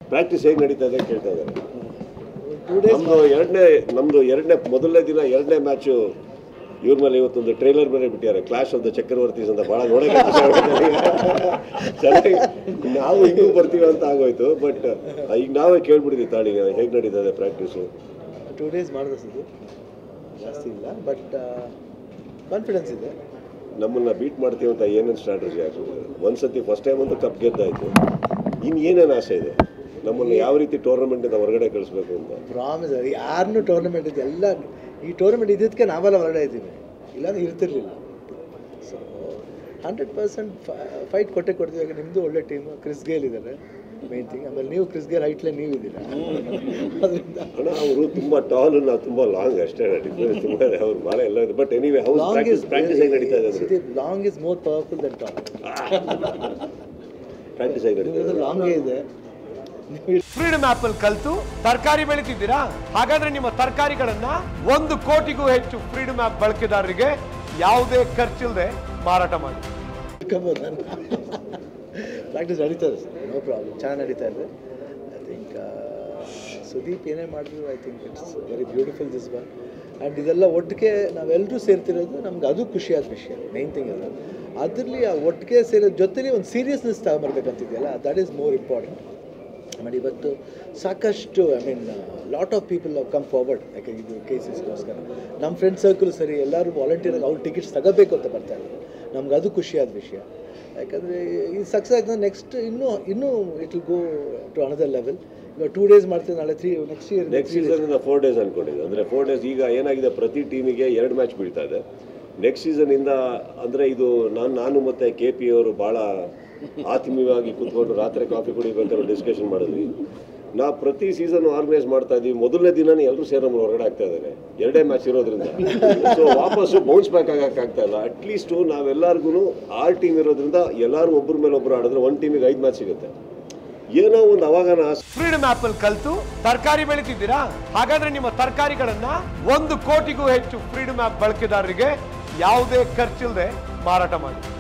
Practice ಹೇಗೆ ನಡೀತಾ ಇದೆ ಕೇಳ್ತಾ ಇದ್ದಾರೆ ಟೂ ಡೇಸ್ ನಮ್ದು ಎರಡನೇ ನಮ್ದು ಎರಡನೇ ಮೊದಲನೇ ದಿನ ಎರಡನೇ ಮ್ಯಾಚು ಇವ್ರ ಮೇಲೆ ಇವತ್ತೊಂದು ಟ್ರೈಲರ್ ಮೇಲೆ ಬಿಟ್ಟಿದ್ದಾರೆ ಕ್ಲಾಶ್ ಆಫ್ ದ ಚಕ್ರವರ್ತೀಸ್ ಅಂತ ಭಾಳ ನೋಡಕ್ಕೆ ಖುಷಿ ಆಗುತ್ತೆ. ಚೆನ್ನಾಗಿ ನಾವು ಹಿಂಗೂ ಬರ್ತೀವಿ ಅಂತ ಆಗೋಯ್ತು ಬಟ್ ಈಗ ನಾವೇ ಕೇಳ್ಬಿಟ್ಟಿದ್ವಿ ತಾಳಿ ಹೇಗೆ ನಡೀತದೆ ಪ್ರಾಕ್ಟೀಸು ಟೂ ಡೇಸ್ ಮಾಡಿದೆ ಸರ್ ಜಾಸ್ತಿ ಇಲ್ಲ ಬಟ್ ಕಾನ್ಫಿಡೆನ್ಸ್ ಇದೆ ನಮ್ಮನ್ನ ಬೀಟ್ ಮಾಡ್ತೀವಿ ಅಂತ ಏನೇನು ಸ್ಟ್ರಾಟಜಿ ಹಾಕಿದ್ರು ಒಂದ್ಸತಿ ಫಸ್ಟ್ ಟೈಮ್ ಅಂತೂ ಕಪ್ ಗೆದ್ದಾಯ್ತು ಇನ್ನು ಏನೇನು ಆಸೆ ಇದೆ ನಮ್ಮನ್ನು ಯಾವ ರೀತಿ ಟೂರ್ನಮೆಂಟಿಂದ ಹೊರಗಡೆ ಕಳಿಸ್ಬೇಕು ಅಂತ ಪ್ರಾಮಿಸ್ ಯಾರನ್ನೂ ಟೂರ್ನಮೆಂಟ್ ಇದೆ ಎಲ್ಲ ಈ ಟೂರ್ನಮೆಂಟ್ ಇದ್ದಕ್ಕೆ ನಾವೆಲ್ಲ ಹೊರಗಡೆ ಇದ್ದೀವಿ ಇಲ್ಲಾಂದ್ರೆ ಇರ್ತಿರ್ಲಿಲ್ಲ ಸೊ ಹಂಡ್ರೆಡ್ ಪರ್ಸೆಂಟ್ ಫೈಟ್ ಕೊಟ್ಟೆ ಕೊಡ್ತೀವಿ ಈಗ ನಿಮ್ಮದು ಒಳ್ಳೆ ಟೀಮ್ ಕ್ರಿಸ್ ಗೇಲ್ ಇದ್ದಾರೆ ಮೇನ್ ಥಿಂಗ್ ಆಮೇಲೆ ನೀವು ಕ್ರಿಸ್ ಗೇಲ್ ಹೈಟ್ಲೆ ನೀವು ಇದ್ದೀರಾ ಅದರಿಂದ ಅಣ್ಣ ಅವರು ತುಂಬ ಟಾಲ್ ನಾವು ತುಂಬ ಲಾಂಗ್ ಅಷ್ಟೇ ಡಿಫ್ರೆನ್ಸ್ ತುಂಬ ಇದೆ ಅವ್ರು ಭಾಳ ಎಲ್ಲ ಇದೆ but anyway how's long practice is practice ಹೇಗೆ ನಡೀತಾ ಇದೆ ಅಂದ್ರೆ long is more powerful than tall practice ಹೇಗೆ ನಡೀತಾ ಇದೆ ಲಾಂಗೇ ಇದೆ ನೀವು ಫ್ರೀಡಮ್ ಆಪ್ ಅಲ್ಲಿ ಕಲ್ತು ತರಕಾರಿ ಬೆಳಿತಿದ್ದೀರಾ ಹಾಗಾದ್ರೆ ನಿಮ್ಮ ತರಕಾರಿಗಳನ್ನ ಒಂದು ಕೋಟಿಗೂ ಹೆಚ್ಚು ಫ್ರೀಡಮ್ ಆಪ್ ಬಳಕೆದಾರರಿಗೆ ಯಾವುದೇ ಖರ್ಚಿಲ್ಲದೆ ಮಾರಾಟ ಮಾಡಿ ಇಟ್ಕೋಬೋದು ನಾನು ಪ್ರಾಕ್ಟೀಸ್ ನಡೀತಾ ಇದೆ ಸರ್ ನೋ ಪ್ರಾಬ್ಲಮ್ ಚೆನ್ನಾಗಿ ನಡೀತಾ ಇದೆ ಐ ಥಿಂಕ್ ಸುದೀಪ್ ಏನೇ ಮಾಡಿದ್ರು I think it's very beautiful this one and ಇದೆಲ್ಲ ಒಟ್ಟಿಗೆ ನಾವೆಲ್ಲರೂ ಸೇರ್ತಿರೋದು ನಮ್ಗೆ ಅದು ಖುಷಿಯಾದ ವಿಷಯ ಮೈನ್ ಥಿಂಗ್ ಅಲ್ಲ ಅದರಲ್ಲಿ ಆ ಒಟ್ಟಿಗೆ ಸೇರೋ ಜೊತೆಲಿ ಒಂದು ಸೀರಿಯಸ್ನೆಸ್ ತಗೊಂಬರ್ಬೇಕಂತಿದೆಯಲ್ಲ ದಟ್ ಈಸ್ ಮೋರ್ ಇಂಪಾರ್ಟೆಂಟ್ ಆಮೇಲೆ ಇವತ್ತು ಸಾಕಷ್ಟು I mean lot of people come forward ಯಾಕೆ ಇದು ಕೇಸಸ್ಗೋಸ್ಕರ ನಮ್ಮ ಫ್ರೆಂಡ್ ಸರ್ಕಲ್ ಸರಿ ಎಲ್ಲರೂ ವಾಲಂಟಿಯರ್ ಅವ್ರು ಟಿಕೆಟ್ಸ್ ತಗೋಬೇಕು ಅಂತ ಬರ್ತಾ ಇದ್ದಾರೆ ನಮ್ಗೆ ಅದು ಖುಷಿಯಾದ ವಿಷಯ ಯಾಕಂದರೆ ಈ ಸಕ್ಸಸ್ ಆಗಿದೆ ನೆಕ್ಸ್ಟ್ ಇನ್ನೂ ಇನ್ನೂ it will go to another level ಇವಾಗ ಟೂ ಡೇಸ್ ಮಾಡ್ತೀವಿ ನಾಳೆ three next year next season four days ಅನ್ಕೊಂಡಿದ್ದೆ ಅಂದರೆ ಫೋರ್ ಡೇಸ್ ಈಗ ಏನಾಗಿದೆ ಪ್ರತಿ ಟೀಮಿಗೆ ಎರಡು ಮ್ಯಾಚ್ ಬೀಳ್ತಾ ಇದೆ ನೆಕ್ಸ್ಟ್ ಸೀಸನಿಂದ ಅಂದರೆ ಇದು ನಾನು ನಾನು ಮತ್ತು ಕೆ ಪಿ ಅವರು ಭಾಳ ಆತ್ಮೀಯವಾಗಿ ಕೂತ್ಕೊಂಡು ರಾತ್ರಿ ಕಾಫಿ ಕುಡಿಬೇಕಾದ್ರೆ ಡಿಸ್ಕಷನ್ ಮಾಡಿದ್ವಿ ನಾ ಪ್ರತಿ ಸೀಸನ್ ಆರ್ಗನೈಸ್ ಮಾಡ್ತಾ ಇದ್ವಿ ಮೊದಲನೇ ದಿನನೇ ಎಲ್ಲರೂ ಸೇರಿ ನಮ್ಮನ್ನು ಹೊರಗಡೆ ಆಗ್ತಾ ಇದ್ದಾರೆ ಎರಡೇ ಮ್ಯಾಚ್ ಇರೋದ್ರಿಂದ ಸೊ ವಾಪಸ್ಸು ಬೌನ್ಸ್ ಬ್ಯಾಕ್ ಆಗಕ್ಕಾಗ್ತಾ ಇಲ್ಲ ಅಟ್ಲೀಸ್ಟು ನಾವೆಲ್ಲರಿಗೂ ಆರ್ ಟೀಮ್ ಇರೋದ್ರಿಂದ ಎಲ್ಲರೂ ಒಬ್ಬರ ಮೇಲೆ ಒಬ್ಬರು ಆಡಿದ್ರೆ ಒಂದು ಟೀಮಿಗೆ ಐದು ಮ್ಯಾಚ್ ಸಿಗುತ್ತೆ ಏನೋ ಒಂದು ಅವಾಗನ ಆಸೆ ಫ್ರೀಡಮ್ ಆಪ್ ಅಲ್ಲಿ ಕಲ್ತು ತರಕಾರಿ ಬೆಳಿತಿದ್ದೀರಾ ಹಾಗಾದ್ರೆ ನಿಮ್ಮ ತರಕಾರಿಗಳನ್ನ ಒಂದು ಕೋಟಿಗೂ ಹೆಚ್ಚು ಫ್ರೀಡಮ್ ಆಪ್ ಬಳಕೆದಾರರಿಗೆ ಯಾವುದೇ ಖರ್ಚಿಲ್ಲದೆ ಮಾರಾಟ ಮಾಡಿ